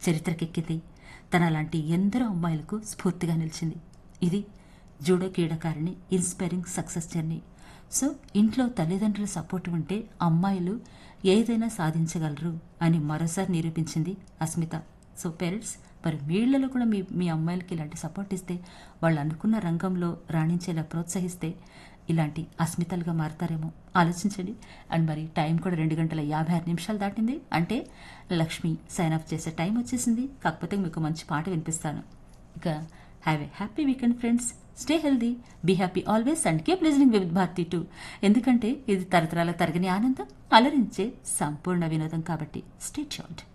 చరిత్రకెక్కింది తన లాంటి ఎందరో అమ్మాయిలకు స్ఫూర్తిగా నిలిచింది ఇది జూడో క్రీడాకారిణి ఇన్స్పైరింగ్ సక్సెస్ జర్నీ సో ఇంట్లో తల్లిదండ్రుల సపోర్ట్ ఉంటే అమ్మాయిలు ఏదైనా సాధించగలరు అని మరోసారి నిరూపించింది అస్మిత సో పేరెంట్స్ మరి వీళ్ళలో కూడా మీ మీ అమ్మాయిలకి ఇలాంటి సపోర్ట్ ఇస్తే వాళ్ళు అనుకున్న రంగంలో రాణించేలా ప్రోత్సహిస్తే ఇలాంటి అస్మితలుగా మారతారేమో ఆలోచించండి అండ్ మరి టైం కూడా రెండు గంటల యాభై ఆరు నిమిషాలు దాటింది అంటే లక్ష్మి సైన్ అప్ చేసే టైం వచ్చేసింది కాకపోతే మీకు మంచి పాట వినిపిస్తాను ఇక have a happy weekend friends stay healthy be happy always and keep listening with Bharati too ఎందుకంటే ఇది తరతరాల తరగని ఆనందం అలరించే సంపూర్ణ వినోదం కాబట్టి స్టే ట్యూన్డ్